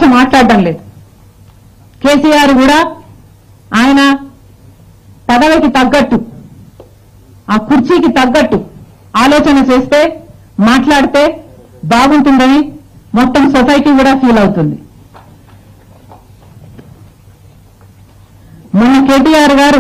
మాట్లాడడం లేదు కేసీఆర్ కూడా ఆయన పదవికి తగ్గట్టు ఆ కుర్చీకి తగ్గట్టు ఆలోచన చేస్తే మాట్లాడితే బాగుంటుందని మొత్తం సొసైటీ కూడా ఫీల్ అవుతుంది మొన్న కేటీఆర్ గారు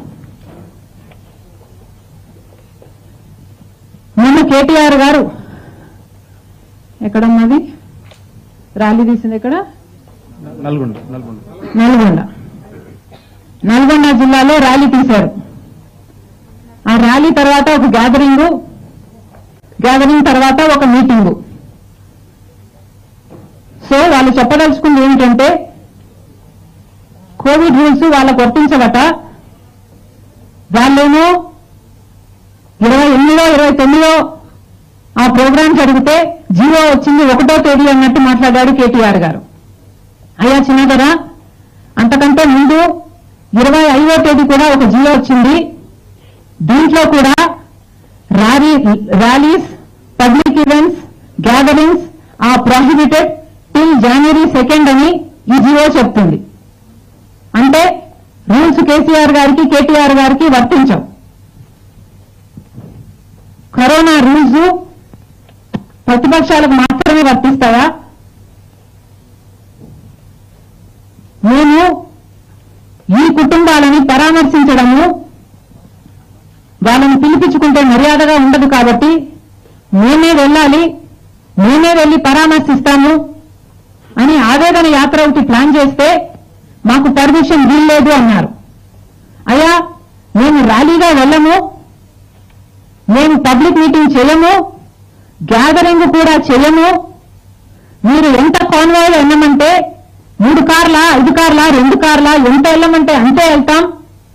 మొన్న కేటీఆర్ గారు ఎక్కడున్నది ర్యాలీ తీసింది ఎక్కడ నల్గొండ నల్గొండ నల్గొండ నల్గొండ జిల్లాలో ర్యాలీ తీశారు ఆ ర్యాలీ తర్వాత ఒక గ్యాదరింగ్ గ్యాదరింగ్ తర్వాత ఒక మీటింగు సో వాళ్ళు చెప్పదలుచుకుంది ఏమిటంటే కోవిడ్ రూల్స్ వాళ్ళకు వర్తించబట వాళ్ళేమో ఇరవై ఎనిమిదో ఇరవై తొమ్మిదో ఆ ప్రోగ్రాం జరిగితే జీవో వచ్చింది ఒకటో తేదీ అన్నట్టు మాట్లాడాడు కేటీఆర్ గారు అయ్యా చిన్నదరా అంతకంటే ముందు ఇరవై ఐదో తేదీ కూడా ఒక జియో వచ్చింది దీంట్లో కూడా rally rallies public events gatherings ఆ ప్రొహిబిటెడ్ టిల్ జనవరి సెకండ్ అని ఈ జియో చెప్తుంది అంటే రూల్స్ కేసీఆర్ గారికి కేటీఆర్ గారికి వర్తించవు కరోనా రూల్స్ ప్రతిపక్షాలకు మాత్రమే వర్తిస్తాయా మేము ఈ కుటుంబాలని పరామర్శించడము వాళ్ళని పిలిపించుకుంటే మర్యాదగా ఉండదు కాబట్టి మేమే వెళ్ళాలి మేమే వెళ్ళి పరామర్శిస్తాము అని ఆవేదన యాత్ర ఒకటి ప్లాన్ చేస్తే మాకు పర్మిషన్ వీల్లేదు అన్నారు అయ్యా మేము ర్యాలీగా వెళ్ళము మేము పబ్లిక్ మీటింగ్ చేయము గ్యాదరింగ్ కూడా చేయము మీరు ఎంత కాన్వాయ్ వెళ్ళమంటే మూడు కార్లా ఐదు కార్లా రెండు కార్లా ఎంత వెళ్ళమంటే అంతే వెళ్తాం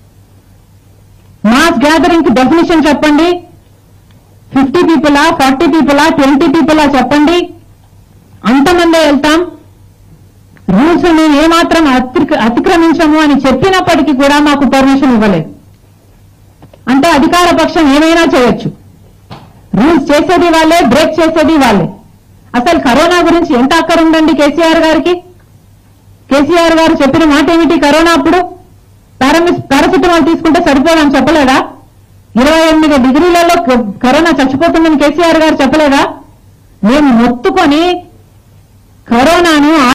మాస్ గ్యాదరింగ్ కి డెఫినేషన్ చెప్పండి ఫిఫ్టీ పీపులా ఫార్టీ పీపులా ట్వంటీ పీపులా చెప్పండి అంతమందే వెళ్తాం రూల్స్ మేము ఏమాత్రం అతిక్ర- అతిక్రమించము అని చెప్పినప్పటికీ కూడా మాకు పర్మిషన్ ఇవ్వలేదు అంటే అధికార పక్షం ఏమైనా చేయొచ్చు రూల్స్ చేసేది వాళ్ళే బ్రేక్ చేసేది వాళ్ళే అసలు కరోనా గురించి ఎంత అక్కర ఉందండి కేసీఆర్ గారికి కేసీఆర్ గారు చెప్పిన మాట ఏమిటి కరోనా అప్పుడు పారామిస్ పారాసిటమాల్ తీసుకుంటే సరిపోదని చెప్పలేదా ఇరవై ఎనిమిది డిగ్రీలలో క- కరోనా చచ్చిపోతుందని కేసీఆర్ గారు చెప్పలేదా మేము మొత్తుకొని కరోనాను